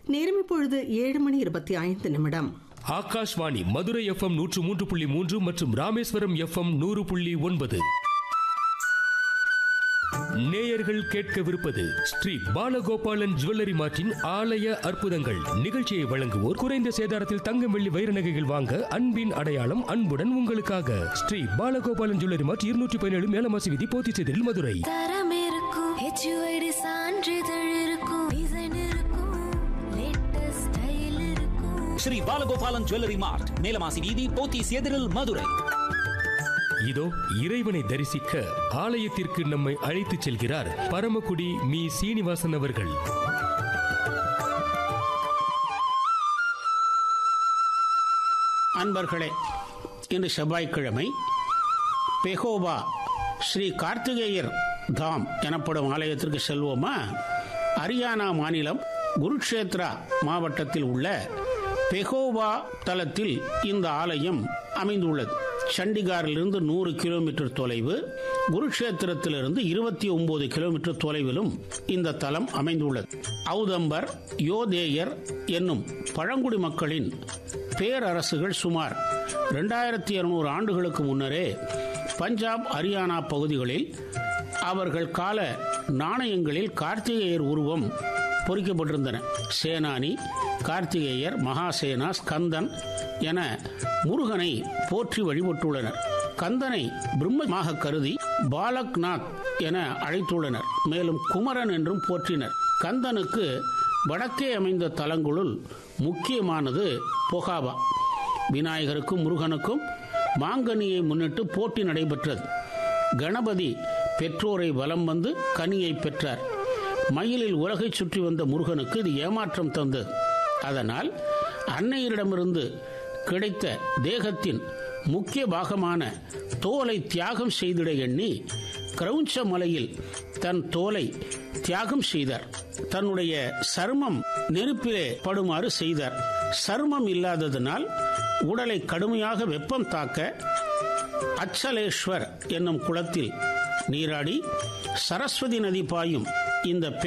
நேரம் இப்பொழுது ஏழு மணி இருபத்தி ஐந்து நிமிடம் ஆகாஷ்வாணி மதுரை எஃப்எம் நூற்று மூன்று புள்ளி மூன்று மற்றும் ராமேஸ்வரம் எஃப்எம் நூறு புள்ளி ஒன்பது நேயர்கள் கேட்கவிருப்பது ஸ்ரீ பாலகோபாலன் ஜுவல்லரி மார்ட்டின் ஆலய அற்புதங்கள் நிகழ்ச்சியை வழங்குவோர் குறைந்த சேதாரத்தில் தங்கம் வெள்ளி வைர நகைகள் வாங்க அன்பின் அடையாளம் அன்புடன் உங்களுக்காக ஸ்ரீ பாலகோபாலன் ஜுவல்லரி மார்ட் இருநூற்றி பதினேழு மேலமாசி விதி போத்திச்செதில் மதுரை தரம் இருக்கும் ஹெச்யூஐடி சான்றிதழ் இருக்கும் டிசைன் இருக்கும் லேட்டஸ்ட் ஸ்டைல் இருக்கும் ஸ்ரீ பாலகோபாலன் ஜுவல்லரி மார்ட் மேலமாசி வீதி போத்தீஸ் எதிரில் மதுரை இதோ இறைவனை தரிசிக்க ஆலயத்திற்கு நம்மை அழைத்துச் செல்கிறார் பரமக்குடி மீ சீனிவாசன் அவர்கள் அன்பர்களே இன்று செவ்வாய்க்கிழமை பெகோவா ஸ்ரீ கார்த்திகேயர் தாம் எனப்படும் ஆலயத்திற்கு செல்வோமா ஹரியானா மாநிலம் குருக்ஷேத்ரா மாவட்டத்தில் உள்ள பெகோவா தலத்தில் இந்த ஆலயம் அமைந்துள்ளது சண்டிகாரிலிருந்து நூறு கிலோமீட்டர் தொலைவு குருக்ஷேத்திரத்திலிருந்து இருபத்தி ஒன்பது கிலோமீட்டர் தொலைவிலும் இந்த தலம் அமைந்துள்ளது ஔதம்பர் யோதேயர் என்னும் பழங்குடி மக்களின் பேரரசுகள் சுமார் ரெண்டாயிரத்தி இருநூறு ஆண்டுகளுக்கு முன்னரே பஞ்சாப் ஹரியானா பகுதிகளில் அவர்கள் கால நாணயங்களில் கார்த்திகேயர் உருவம் பொறிக்கப்பட்டிருந்தன சேனானி கார்த்திகேயர் மகாசேனா ஸ்கந்தன் என முருகனை போற்றி வழிபட்டுள்ளனர் கந்தனை பிரம்மமாக கருதி பாலக்நாத் என அழைத்துள்ளனர் மேலும் குமரன் என்றும் போற்றினர் கந்தனுக்கு வடக்கே அமைந்த தலங்களுள் முக்கியமானது பொகாவா விநாயகருக்கும் முருகனுக்கும் மாங்கனியை முன்னிட்டு போட்டி நடைபெற்றது கணபதி பெற்றோரை வலம் வந்து கனியை பெற்றார் மயிலில் உலகை சுற்றி வந்த முருகனுக்கு இது ஏமாற்றம் தந்தது அதனால் அன்னையரிடமிருந்து கிடைத்த தேகத்தின் முக்கிய பாகமான தோலை தியாகம் செய்திட எண்ணி கிரௌஞ்ச மலையில் தன் தோலை தியாகம் செய்தார் தன்னுடைய சருமம் நெருப்பிலே படுமாறு செய்தார் சருமம் இல்லாததினால் உடலை கடுமையாக வெப்பம் தாக்க அச்சலேஸ்வர் என்னும் குளத்தில் நீராடி சரஸ்வதி நதி பாயும் இந்த